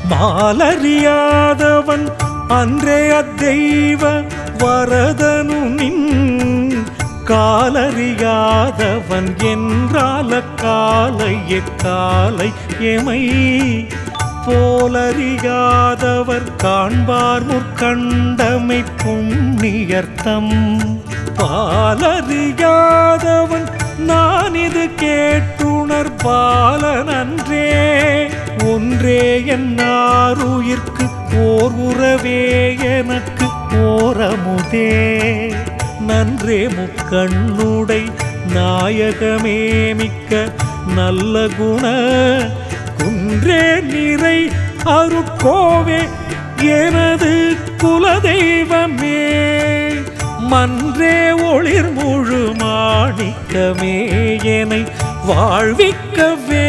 மாலறியாதவன் அன்றே அத்தெய்வ வரதனு நின் காலறியாதவன் என்றால காலை எக்காலை எமை போலறியாதவர் காண்பார் முற்கண்டமை புண்ணியர்த்தம் பாலறியாதவன் நான் இது கேட்டுணர் பாலனன்றே ஒன்றே என்னாருயிர்க்கு ஓர் உறவே எனக்கு ஓரமுதே நன்றே முக்கண்ணுடை நாயகமே மிக்க நல்ல குண குன்றே நிறை அருட்கோவே எனது குலதெய்வமே மன்றே ஒளிர் முழு மாணிக்கமே என்னை வாழ்விக்கவே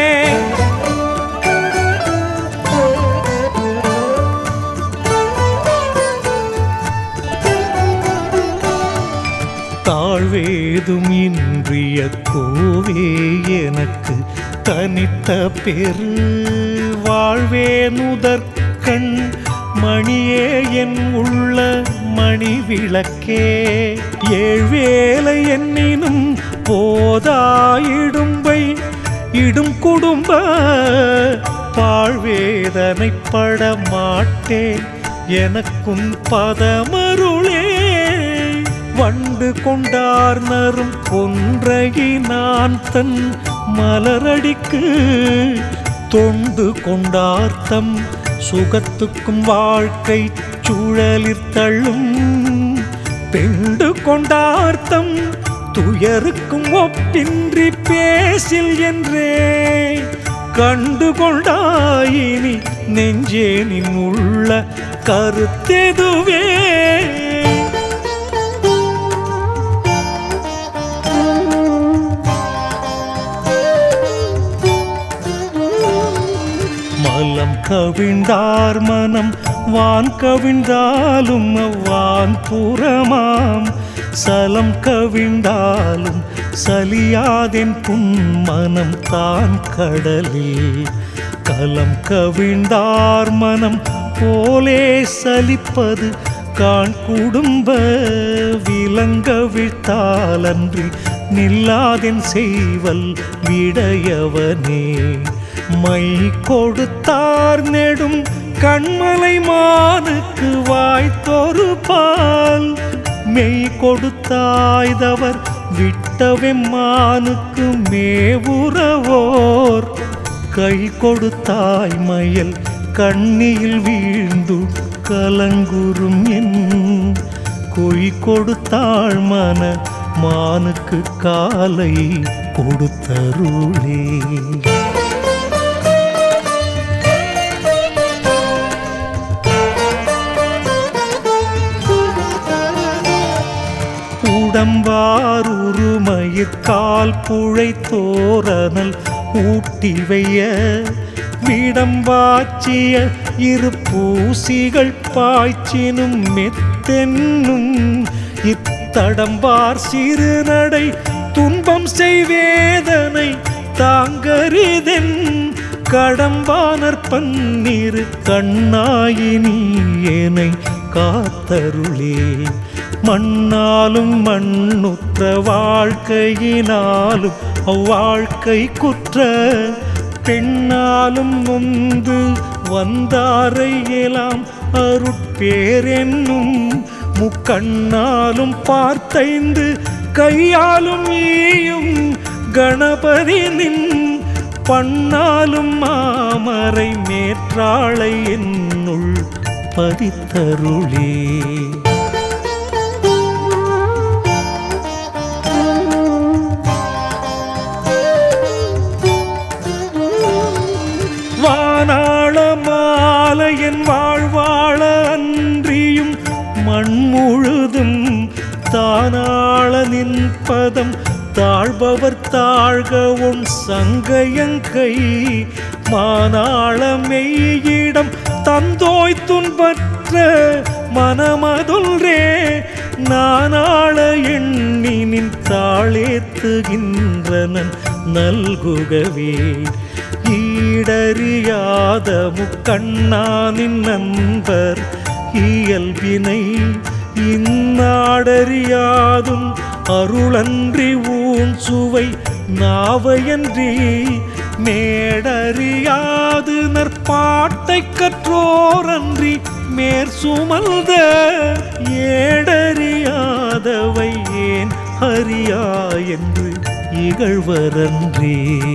தாழ்வேதும் இன்றிய கோவே எனக்கு தனித்த பெரு வாழ்வே நுதற்கண் மணியே என் உள்ள மணி விளக்கே ஏழ்வேலை என்னினும் போதாயிடும்பை இடும் குடும்ப பாழ்வேதனைப்பட மாட்டேன் எனக்கும் பதமருளே வண்டு கொண்டார் நரும் கொன்றையினான் தன் மலரடிக்கு தொண்டு கொண்டார்த்தம் சுகத்துக்கும் வாழ்க்கை சூழலிற் தள்ளும் பெண்டு கொண்டார்த்தம் துயருக்கும் ஒப்பின்றி பேசில் என்றே கண்டு கொண்டாயினி நெஞ்சேனின் உள்ள கருத்தெதுவே மலம் கவிழ்ந்தார் மனம் வான் கவிழ்ந்தாலும் அவ்வான் புறமாம் சலம் கவிழ்ந்தாலும் சலியாதென் புன்மனம் தான் கடலில் கலம் கவிழ்ந்தார் மனம் போலே சலிப்பது காண் குடும்ப விலங்கவிழ்த்தாலன்றி நில்லாதென் செய்வல் விடையவனே மை கொடுத்தார் நெடும் கண்மலை மானுக்கு வாய்த்தொரு பால் மெய் கொடுத்தாய்தவர் விட்டவெம்மானுக்கு மேவுறவோர் கை கொடுத்தாய் மயல் கண்ணியில் வீழ்ந்து கலங்குறும் என் கொய் கொடுத்தாள் மன மானுக்கு காலை கொடுத்தருளே உடம்பாருமயிர்கால் புழை தோரணல் ஊட்டி வைய விடம்பாச்சிய இரு பூசிகள் பாய்ச்சினும் மெத்தென்னும் இத்தடம்பார் சிறுநடை துன்பம் செய்வேதனை தாங்கரிதென் கடம்பானர் பன்னீர் கண்ணாயினி ஏனை காத்தருளே மண்ணாலும் மண்ணுற்ற வாழ்க்கையினாலும் அவ்வாழ்க்கை குற்ற பெண்ணாலும் நொந்து வந்தாரை எலாம் அருட்பேரென்னும் முக்கண்ணாலும் பார்த்தைந்து கையாலும் ஈயும் கணபதி நின் பண்ணாலும் மாமரை மேற்றாளை என்னுள் பதித்தருளே வானாள மாலையன் வாழ்வாழ அன்றியும் மண் முழுதும் தானாள நின்பதம் தாழ்பவர் தாழ்க உன் சங்கையங்கை மானாள மெய்யிடம் தந்தோய் துன்பற்ற மனமதுல்ரே நானாள எண்ணினின் தாளேத்துகின்றனன் நல்குகவே ஈ ஈடறியாத முக்கண்ணானின் நண்பர் இயல்பினை இந்நாடறியாதும் அருளன்றி ஊன் சுவை நாவையன்றி மேடறியாது நற்பாட்டை கற்றோரன்றி மேற் சுமல்த ஏடறியாதவை ஏன் அறியா என்று இகழ்வரன்றே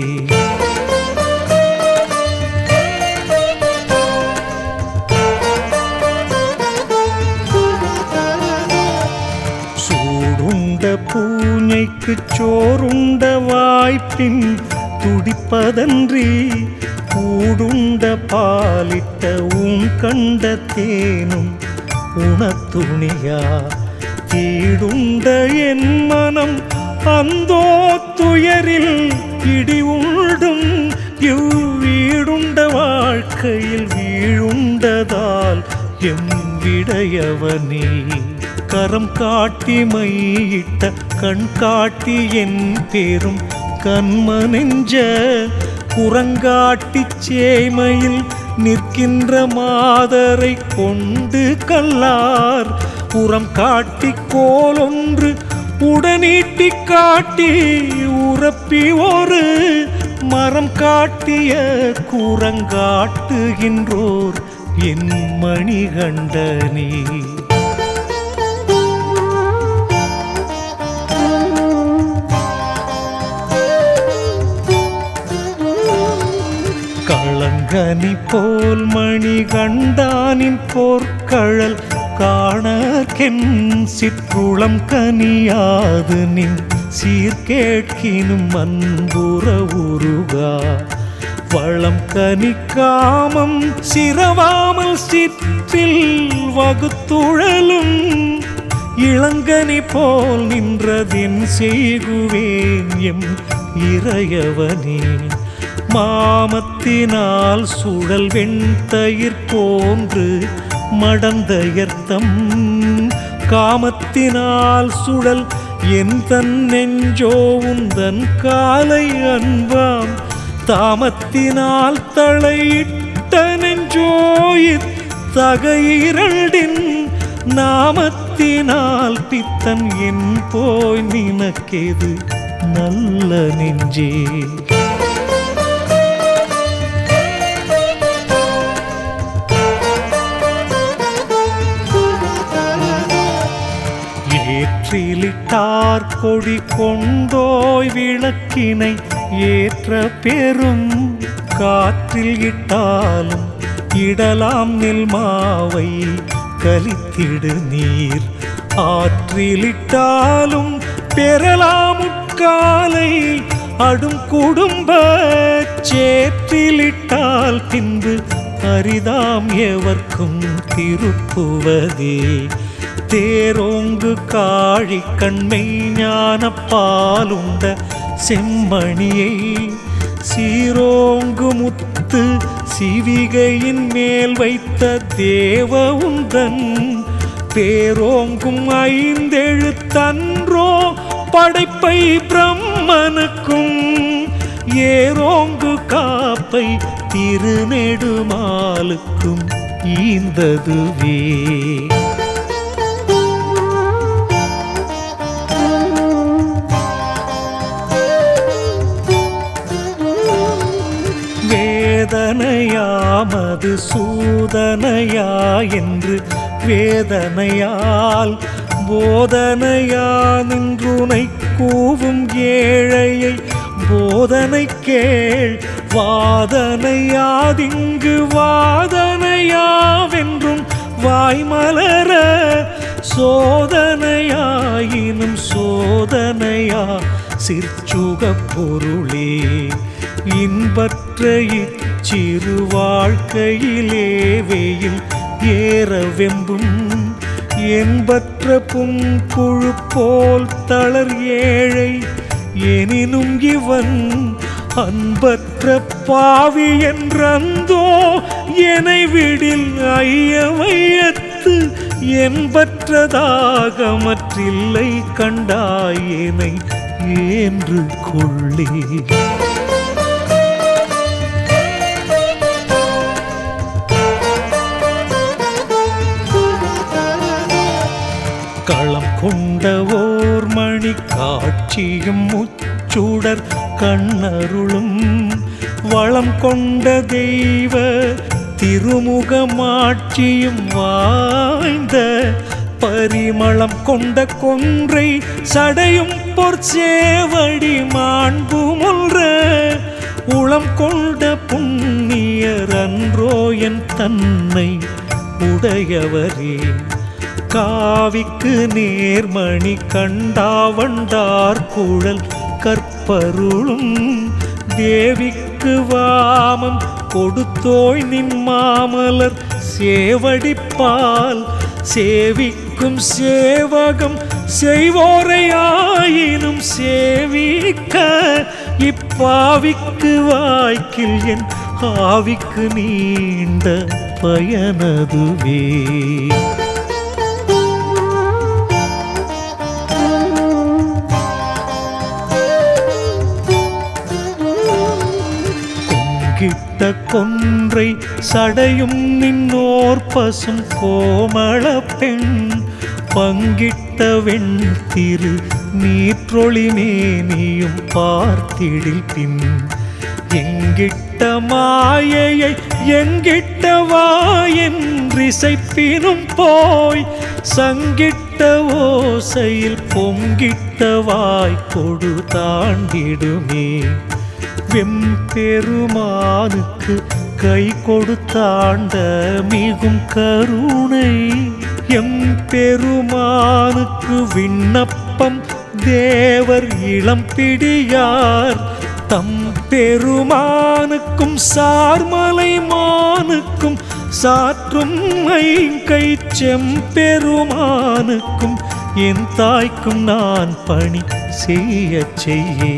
சூடுண்ட பூஞைக்கு சோறுண்ட வாய்ப்பின் துடிப்பதன்றி கூடுண்ட பாலிட்ட உன் கண்ட தேனும் உணத்துணியா தீடுண்ட என் மனம் அந்தோ துயரில் இடி உண்டும் இவ்வீடுண்ட வாழ்க்கையில் வீழுண்டதால் எம் விடையவனே கரம் காட்டி மையிட்ட கண் காட்டி என் பேரும் கண்ம நெஞ்ச குரங்காட்டி சேமையில் நிற்கின்ற மாதரை கொண்டு கல்லார் புறம் காட்டி கோலொன்று உடனீட்டி காட்டி உரப்பி ஒரு மரம் காட்டிய குரங்காட்டுகின்றோர் என் மணிகண்டனே களங்கனி போல் மணி கண்டானின் போர்க்கழல் காணக்கென் சிற்றுளம் கனியாது நின் சீர்கேட்கினும் அன்புற உருகா வளம் கனி காமம் சிரவாமல் சிற்றில் வகுத்துழலும் இளங்கனி போல் நின்றதின் செய்குவேன் எம் இறையவனே மாமத்தினால் சுழல் வெண்தயிர் போன்று மடந்தயர்த்தம் காமத்தினால் சுழல் என் தன் நெஞ்சோ உந்தன் காலை அன்பாம் தாமத்தினால் தலையிட்ட நெஞ்சோயித் தகையிரண்டின் நாமத்தினால் பித்தன் என் போய் நினக்கேது நல்ல நெஞ்சே ஏற்றிலிட்டார் கொடி கொண்டோய் விளக்கினை ஏற்ற பெரும் காற்றில் இட்டாலும் இடலாம் நெல் மாவை கலித்திடு நீர் ஆற்றிலிட்டாலும் பெறலாம் உட்காலை அடும் குடும்ப சேற்றிலிட்டால் பின்பு அரிதாம் எவர்க்கும் திருப்புவதே தேரோங்கு காழி கண்மை ஞான பாலுண்ட செம்மணியை சீரோங்கு முத்து சிவிகையின் மேல் வைத்த தேவ உந்தன் பேரோங்கும் ஐந்தெழுத்தன்றோ படைப்பை பிரம்மனுக்கும் ஏரோங்கு காப்பை திருநெடுமாலுக்கும் ஈந்ததுவே வேதனையாமது சூதனையா என்று வேதனையால் போதனையா நின்றுனை கூவும் ஏழையை போதனை கேள் வாதனையாதிங்கு வாதனையாவென்றும் வாய்மலர சோதனையாயினும் சோதனையா சிற்சுகப் பொருளே இன்பற்ற இச்சிறு வாழ்க்கையிலே வெயில் ஏற வெம்பும் என்பற்ற புங்குழு போல் தளர் ஏழை எனினும் இவன் அன்பற்ற பாவி என்றந்தோ எனை விடில் ஐயவையத்து என்பற்றதாக மற்றில்லை கண்டாயேனை ஏன்று கொள்ளே கொண்ட ஓர் மணி காட்சியும் முச்சுடர் கண்ணருளும் வளம் கொண்ட தெய்வ திருமுகமாட்சியும் வாய்ந்த பரிமளம் கொண்ட கொன்றை சடையும் பொற்சேவடி மாண்பு முல்ற உளம் கொண்ட புண்ணியர் அன்றோ என் தன்னை உடையவரே காவிக்கு நேர்மணி கண்டாவண்டார் குழல் கற்பருளும் தேவிக்கு வாமம் கொடுத்தோய் நின் மாமலர் சேவடிப்பால் சேவிக்கும் சேவகம் செய்வோரை ஆயினும் சேவிக்க இப்பாவிக்கு வாய்க்கில் என் ஆவிக்கு நீண்ட பயனதுவே கொங்கிட்ட கொன்றை சடையும் நின்னோர் பசும் கோமள பெண் பங்கிட்ட வெண்திரு நீற்றொளி மேனியும் பார்த்திடில் பின் எங்கிட்ட மாயையை எங்கிட்ட வாயென்றிசைப்பினும் போய் சங்கிட்ட ஓசையில் பொங்கிட்ட வாய் கொடு தாண்டிடுமே வெம்பெருமானுக்கு கை கொடுத்தாண்ட மிகும் கருணை எம்பெருமானுக்கு விண்ணப்பம் தேவர் இளம்பிடியார் தம் பெருமானுக்கும் சார்மலை மானுக்கும் சாற்றும் ஐங்கை செம்பெருமானுக்கும் என் தாய்க்கும் நான் பணி செய்யச் செய்யே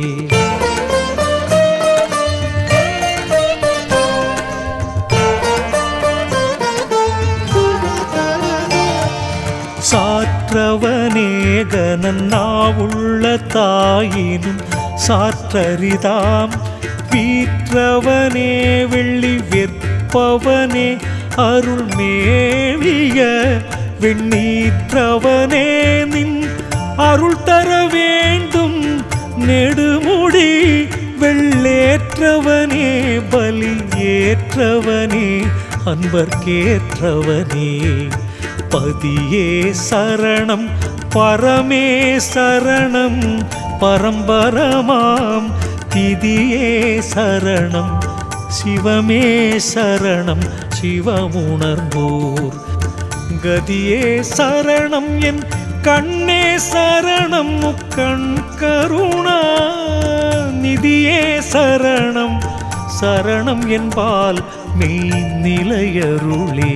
சாற்றவனேகனன் நாவுள்ள தாயினும் சாற்றரிதாம் வீற்றவனே வெள்ளி வெற்பவனே அருள் மேவிய வெண்ணீற்றவனே நின் அருள் தர வேண்டும் நெடுமுடி வெள்ளேற்றவனே பலி ஏற்றவனே அன்பர்க்கேற்றவனே பதியே சரணம் பரமே சரணம் பரம்பரமாம் திதியே சரணம் சிவமே சரணம் சிவமுணர்ந்தோர் கதியே சரணம் என் கண்ணே சரணம் முக்கண் கருணா நிதியே சரணம் சரணம் என்பால் மெய் நிலையருளே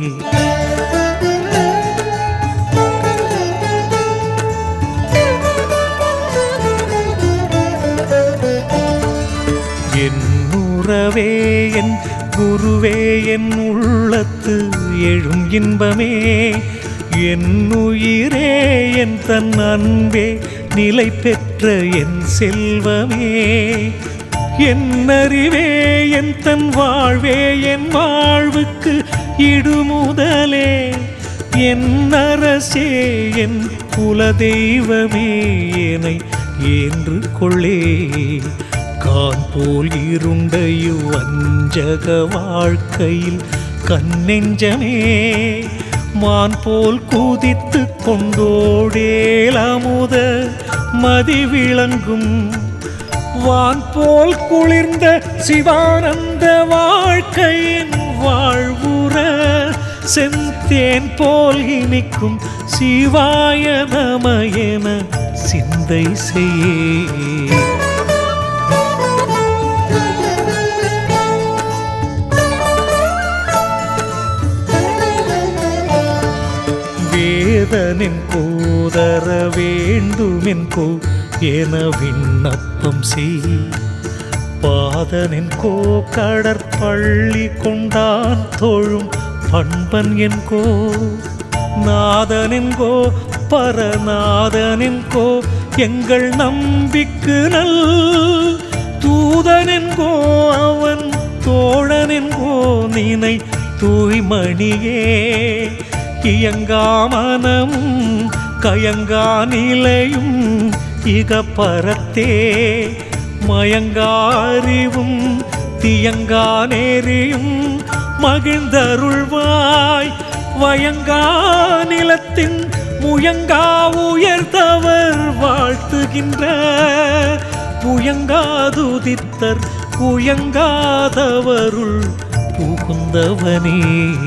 என் உறவே என் குருவே என் உள்ளத்து எழும் இன்பமே என் உயிரே என் தன் அன்பே நிலை பெற்ற என் செல்வமே என் அறிவே என் தன் வாழ்வே என் வாழ்வுக்கு இடுமுதலே என் அரசே என் குலதெய்வமே என்னை ஏன்று கொள்ளே கான் போல் இருண்ட வஞ்சக வாழ்க்கையில் கண்ணெஞ்சமே மான் போல் குதித்து கொண்டோடேலமுத மதி விளங்கும் வான் போல் குளிர்ந்த சிவானந்த வாழ்க்கையின் வாழ்வுற செந்தேன் போல் இனிக்கும் சிவாய நமயன சிந்தை செய்யே வேதனின் கோதர வேண்டுமென் கோ என விண்ணப்பம் செய் பாதனின் கோ கடற்பள்ளி கொண்டான் தொழும் பண்பன் என் கோ நாதனின் கோ பரநாதனின் கோ எங்கள் நம்பிக்கு நல் தூதனின் கோ அவன் தோழனின் கோ நினை தூய்மணியே இயங்காமனமும் கயங்கா நிலையும் இகப்பரத்தே மயங்காறிவும் தியங்கா நேரியும் மகிழ்ந்தருள்வாய் வயங்கா நிலத்தின் முயங்கா உயர்ந்தவர் வாழ்த்துகின்ற புயங்காதுதித்தர் புயங்காதவருள் புகுந்தவனே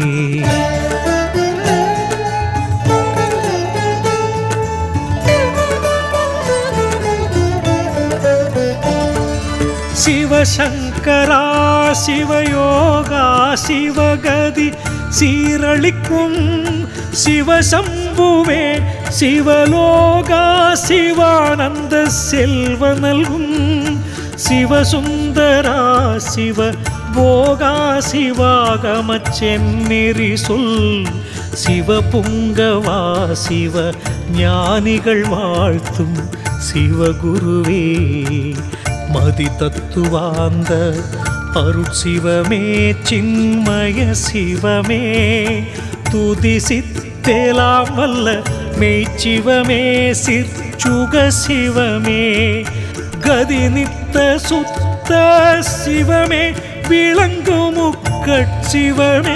சிவசங்கரா சிவயோகா சிவகதி சீரழிக்கும் சிவசம்புவே சிவலோகா சிவானந்த செல்வ நல்கும் சிவசுந்தரா சிவ போகா சிவாகமச் செந்நெறி சொல் சிவபுங்கவா சிவ ஞானிகள் வாழ்த்தும் சிவகுருவே மதி தத்துவாந்த அருட்சிவமே சின்மய சிவமே துதி சித்தேலாம் வல்ல மெய்ச்சிவமே சிற்சுக சிவமே கதி நித்த சுத்த சிவமே விளங்கு முக்கட்சிவமே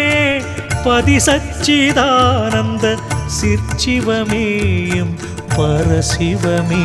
பதிசச்சிதானந்த சிற்சிவமேயும் பரசிவமே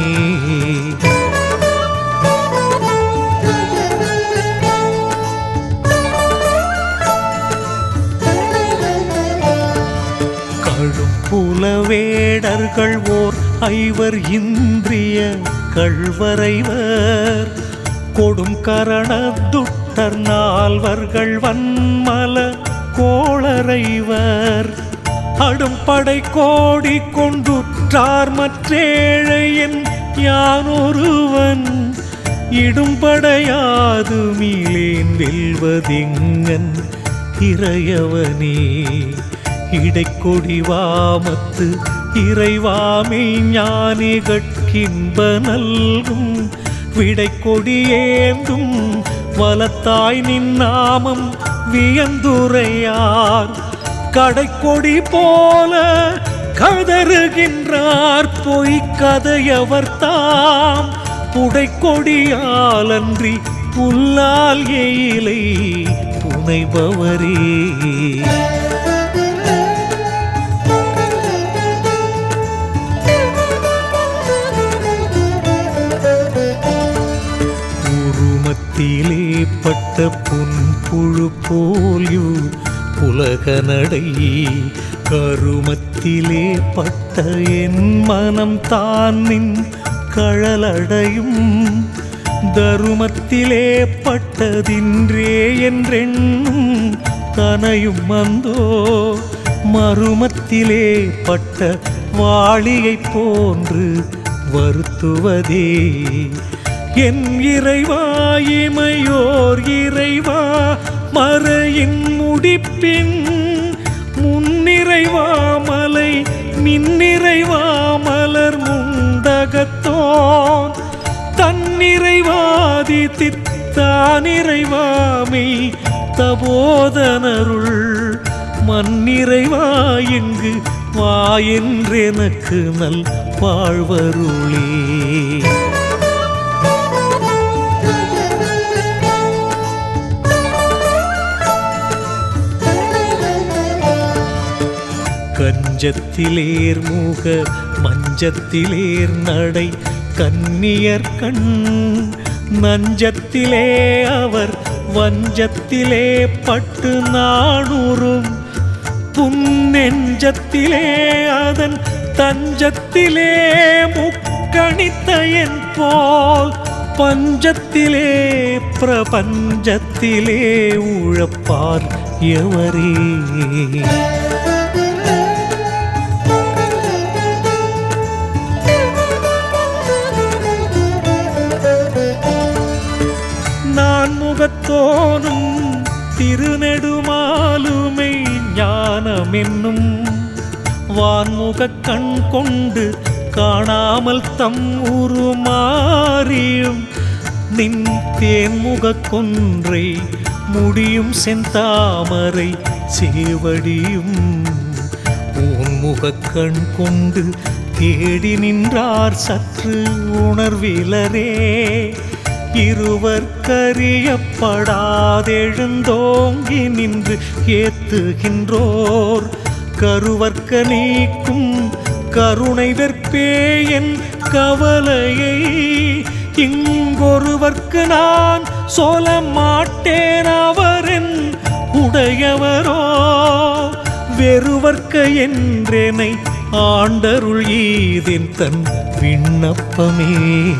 கழும் புலவேடர்கள் ஓர் ஐவர் இந்திரிய கள்வரைவர் கொடும் கரணத்துட்டர் நால்வர்கள் வன்மல கோளரைவர் அடும் படை கோடி கொண்டுற்றார் மற்றேழையன் யானொருவன் இடும்படையாது மீளேன் வெல்வதிங்கன் இறையவனே இடைக்கொடி வாமத்து இறைவாமை ஞானிகட்கின்ப நல்கும் விடைக்கொடி ஏந்தும் வலத்தாய் நின் நாமம் வியந்துரையார் கடைக்கொடி போல கதறுகின்றார் பொய் கதையவர் தாம் புடைக்கொடியாலன்றி புல்லால் எயிலை புனைபவரே உருமத்திலே பட்ட புன்புழு போல்யு உலக நடை கருமத்திலே பட்ட என் மனம் தான் நின் கழலடையும் தருமத்திலே பட்டதின்றே என்றெண்ணும் தனையும் வந்தோ மருமத்திலே பட்ட வாளியைப் போன்று வருத்துவதே என் இறைவா இமையோர் இறைவா மறையின் முடிப்பின் முன்னிறைவா மலை மின்னிறைவா மலர் முண்டகத்தோன் தன்னிறைவாதி தித்தானிறைவாமை தபோதனருள் மன்னிறைவா இங்கு வா என்றெனக்கு நல் வாழ்வருளே கஞ்சத்திலேர் மூக மஞ்சத்திலேர் நடை கன்னியர் கண் நஞ்சத்திலே அவர் வஞ்சத்திலே பட்டு நானூறும் புன்னெஞ்சத்திலே அதன் தஞ்சத்திலே முக்கணித்த என் போல் பஞ்சத்திலே பிரபஞ்சத்திலே உழப்பார் எவரே நான் முகத்தோனும் திருநெடுமாலுமை ஞானம் என்னும் வான்முகக் கண் கொண்டு காணாமல் தம் உருமாறியும் நின் தேன்முகக் கொன்றை முடியும் செந்தாமரை சேவடியும் உன்முகக் கண் கொண்டு தேடி நின்றார் சற்று உணர்விலரே இருவர் கரியப்படாதெழுந்தோங்கி நின்று ஏத்துகின்றோர் கருவர்க்க நீக்கும் கருணை வெற்பேயன் கவலையை இங்கொருவர்க்கு நான் சொல்ல மாட்டேன் அவரென் உடையவரோ வெறுவர்க்க என்றெனை ஆண்டருள் ஈதின் தன் விண்ணப்பமே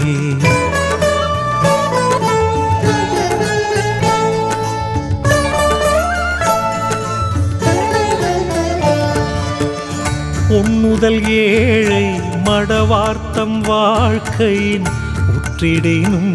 உண்ணுதல் ஏழை மடவார்த்தம் வாழ்க்கையின் உற்றிடினும்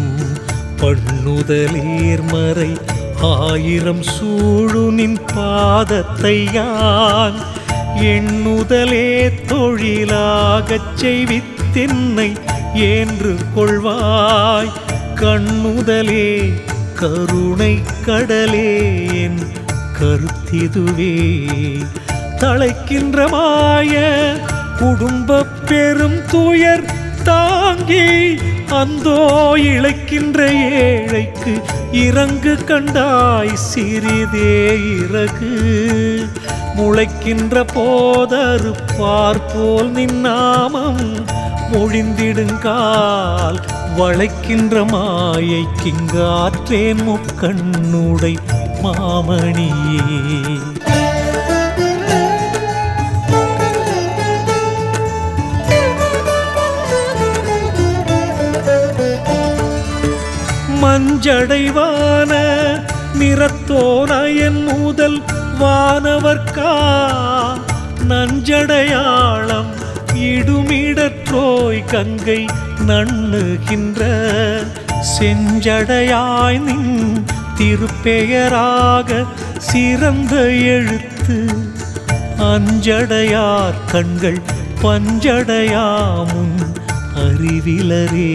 பண்ணுதலேர்மறை ஆயிரம் சூழுனின் பாதத்தை யான் எண்ணுதலே தொழிலாகச் செய்வித்தென்னை ஏன்று கொள்வாய் கண்ணுதலே கருணை கடலே என் கருத்திதுவே தழைக்கின்ற மாய குடும்ப பெரும் துயர் தாங்கி அந்தோ இழைக்கின்ற ஏழைக்கு இறங்கு கண்டாய் சிறிதே இறகு முளைக்கின்ற போதரு பார்ப்போல் நின்னாமம் மொழிந்திடுங்கால் வளைக்கின்ற மாயை கிங்காற்றேன் முக்கண்ணுடை மாமணியே மஞ்சடைவான நிறத்தோனயன் முதல் வானவர்க்கா நஞ்சடையாளம் இடுமிடற்றோய் கங்கை நண்ணுகின்ற செஞ்சடையாய் நின் திருப்பெயராக சிறந்த எழுத்து அஞ்சடையார் கண்கள் பஞ்சடையாமுன் அறிவிலரே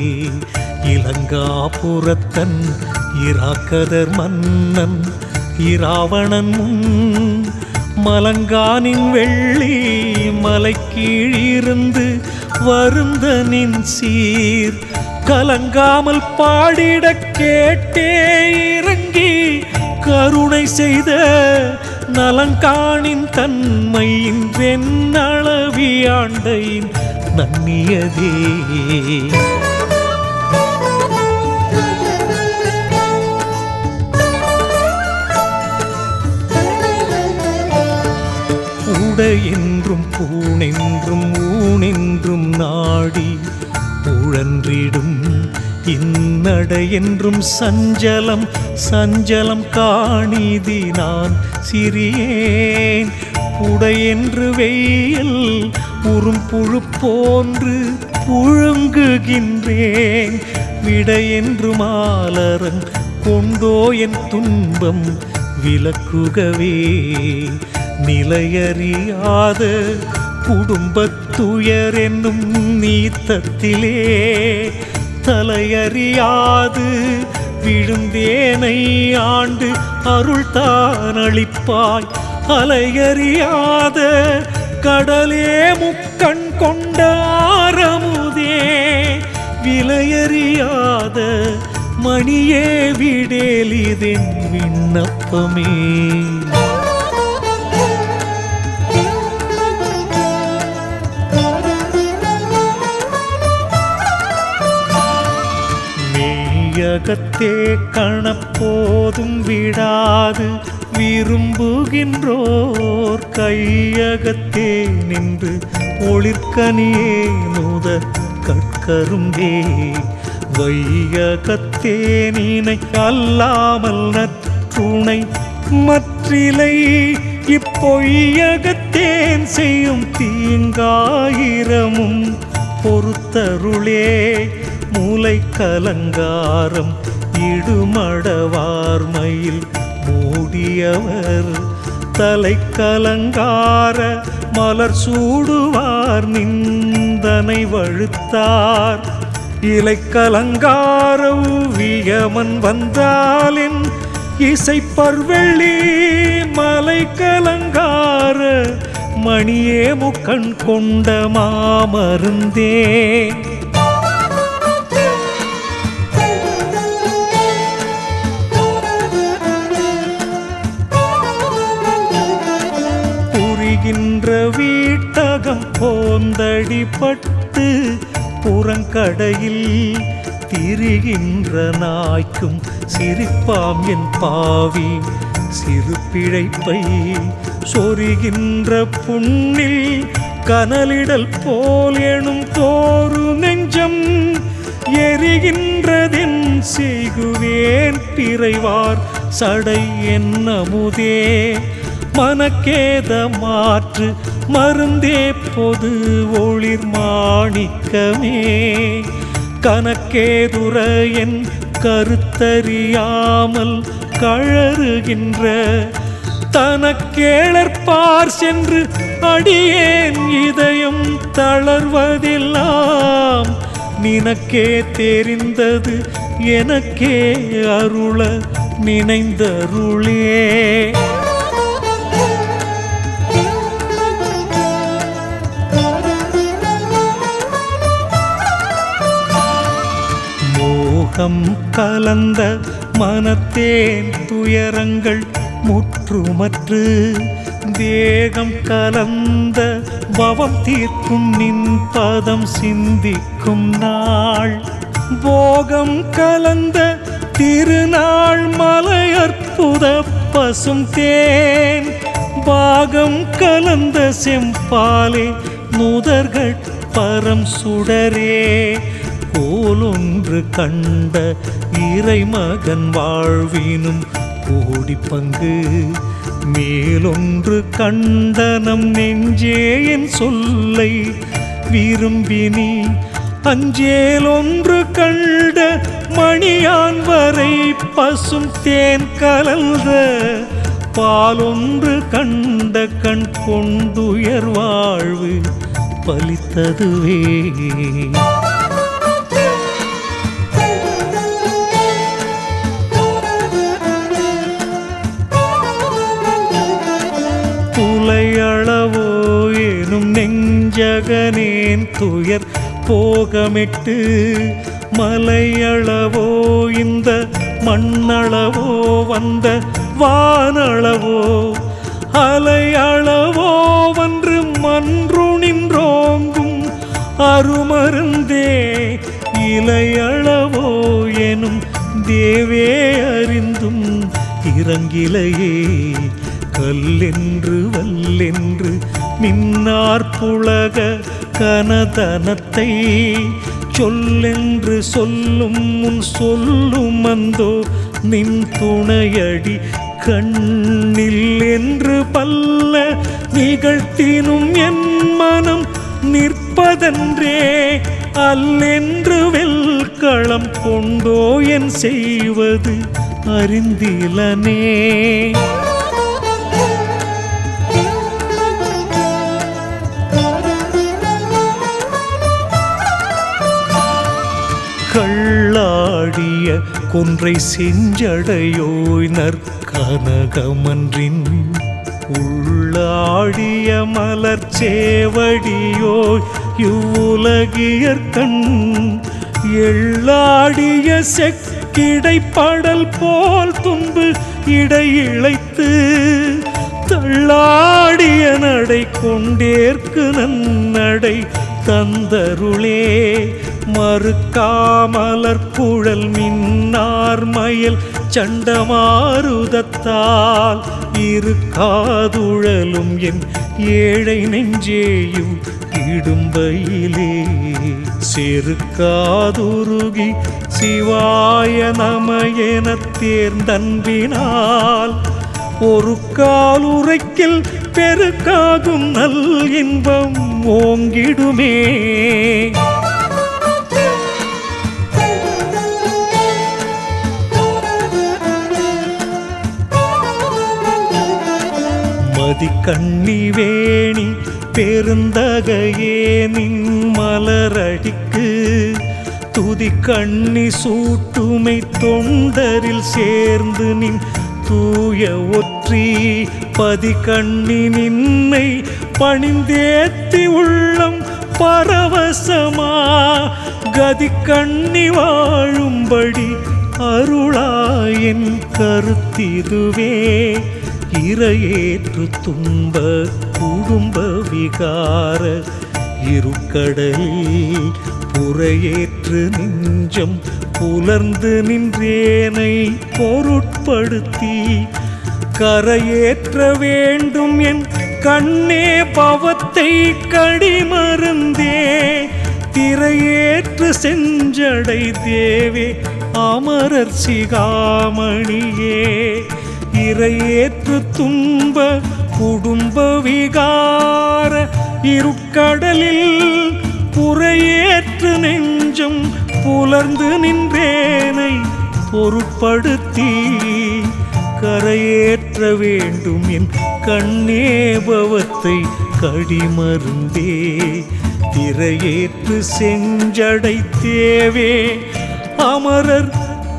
இலங்காபுரத்தன் இராக்கதர் மன்னன் இராவணன் முன் மலங்கானின் வெள்ளி மலை கீழிருந்து வருந்த நின் சீர் கலங்காமல் பாடிடக் கேட்டே இறங்கி கருணை செய்த நலங்காணின் தன்மை இன்றென் அளவியாண்டையின் நன்னியதே உடை என்றும் பூணென்றும் ஊனென்றும் நாடி உழன்றிடும் இன்னடை என்றும் சஞ்சலம் சஞ்சலம் காணிதி நான் சிறியேன் புடையென்று வெயில் உறும் புழு போன்று புழுங்குகின்றேன் விடையென்று மாலரன் கொண்டோ என் துன்பம் விலக்குகவே நிலையறியாத குடும்பத்துயர் என்னும் நீத்தத்திலே தலையறியாது விழுந்தேனை ஆண்டு அருள் தான் அளிப்பாய் அலையறியாத கடலே முக்கண் கொண்ட ஆரமுதே விலையறியாத மணியே விடேலிதென் விண்ணப்பமே மெய்யகத்தே கணப்போதும் விடாது விரும்புகின்றோர் கையகத்தே நின்று ஒளிர்கனியே நூத கற்கரும்பே வையகத்தே நீனை அல்லாமல் நற்றுணை மற்றிலை இப்பொய்யகத்தேன் செய்யும் தீங்காயிரமும் பொறுத்தருளே மூளை கலங்காரம் இடுமடவார்மையில் மூடியவர் தலை கலங்கார மலர் சூடுவார் நிந்தனை வழுத்தார் இலை கலங்கார வியமன் வந்தாலின் இசை பர்வெள்ளி மலை கலங்கார மணியே முக்கண் கொண்ட மாமருந்தே புரிகின்ற வீட்டகம் போந்தடிப்பட்டு புறங்கடையில் திரிகின்ற நாய்க்கும் சிரிப்பாம் என் பாவி சிறு பிழைப்பை சொரிகின்ற புண்ணில் கனலிடல் போல் எனும் தோறு நெஞ்சம் எரிகின்றதென் செய்குவேன் பிறைவார் சடை என்னமுதே மனக்கேத மாற்று மருந்தே பொது ஒளிர் மாணிக்கமே கணக்கேதுர என் கருத்தறியாமல் கழறுகின்ற தனக்கேளற்பார் சென்று அடியேன் இதயம் தளர்வதெல்லாம் நினக்கே தெரிந்தது எனக்கே அருள நினைந்தருளே மோகம் கலந்த மனத்தேன் துயரங்கள் முற்றுமற்று தேகம் கலந்த பவம் தீர்க்கும் நின் பதம் சிந்திக்கும் நாள் போகம் கலந்த திருநாள் மலை அற்புத பசும் தேன் பாகம் கலந்த செம்பாலே நுதர்கள் பரம் சுடரே கோலொன்று கண்ட இறைமகன் வாழ்வினும் கோடி பங்கு மேலொன்று கண்டனம் நெஞ்சே என் சொல்லை விரும்பினி அஞ்சேலொன்று கண்ட மணியான் வரை பசும் தேன் கலந்த பாலொன்று கண்ட கண் கொண்டுயர் வாழ்வு பலித்ததுவே துளையளவோ எனும் நெஞ்சகனேன் துயர் போகமிட்டு மலையளவோ இந்த மண்ணளவோ வந்த வானளவோ அலையளவோ வந்து மன்று நின்றோங்கும் அருமருந்தே இலையளவோ எனும் தேவே அறிந்தும் இறங்கிலையே கல்லென்று வல்லென்று மின்னார் புலக கனதனத்தை சொல்லென்று சொல்லும் முன் சொல்லும் அந்தோ நின் துணையடி கண்ணில் என்று பல்ல நிகழ்த்தினும் என் மனம் நிற்பதன்றே அல்லென்று வெல்களம் கொண்டோ என் செய்வது அறிந்திலனே கள்ளாடிய கொன்றை செஞ்சடையோய் நற்கனகமன்றின் உள்ளாடிய மலர் சேவடியோய் இவ்வுலகியற்கண் எள்ளாடிய செக்கிடை படல் போல் துன்பு இடையிழைத்து தள்ளாடிய நடை கொண்டேற்கு நன்னடை தந்தருளே மறுக்காமலர் குழல் மின்னார் மயல் சண்டமாருதத்தால் இருக்காதுழலும் என் ஏழை நெஞ்சேயும் இடும்பையிலே செருக்காதுருகி சிவாய நம எனத் தேர்ந்தன்பினால் ஒரு கால் உரைக்கில் பெருக்காகும் நல் இன்பம் ஓங்கிடுமே மதிக்கண்ணி வேணி பெருந்தகையே நின் மலரடிக்கு துதி கண்ணி சூட்டுமை தொண்டரில் சேர்ந்து நின் தூய ஒற்றி பதி கண்ணி நின்னை பணிந்தேத்தி உள்ளம் பரவசமா கதி கண்ணி வாழும்படி அருளாயின் கருத்திதுவே இரையேற்று துன்ப குடும்ப விகார இருக்கடலில் புறையேற்று நெஞ்சம் புலர்ந்து நின்றேனை பொருட்படுத்தி கரையேற்ற வேண்டும் என் கண்ணே பவத்தை கடிமருந்தே திரையேற்று செஞ்சடை தேவே அமரர் சிகாமணியே இரையேற்று துன்ப குடும்ப விகார இருக்கடலில் புறையேற்று நெஞ்சம் புலர்ந்து நின்றேனை பொருட்படுத்தி கரையேற்ற வேண்டும் என் கண்ணேபவத்தை கடிமருந்தே திரையேற்று செஞ்சடை தேவே அமரர்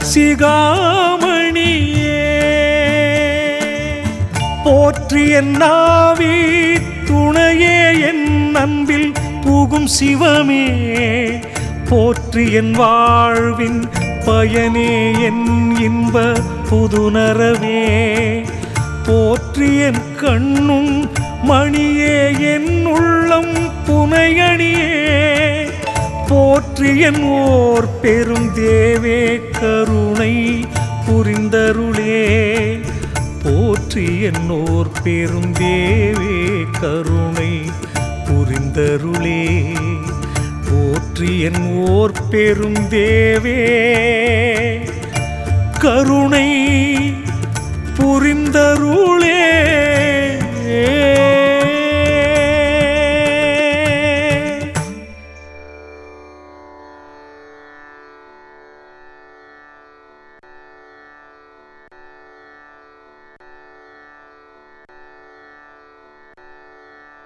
சிகாமணியே போற்றி என் நாவி துணையே என் அன்பில் புகும் சிவமே போற்றி என் வாழ்வின் பயனே என் இன்ப புதுநரவே போற்றி என் கண்ணும் மணியே என் உள்ளம் புனையணியே போற்றி என் ஓர் பெரும் தேவே கருணை புரிந்தருளே போற்றி என்னோர் பெரும் தேவே கருணை புரிந்தருளே போற்றி என் ஓர் பெரும் தேவே கருணை புரிந்தருளே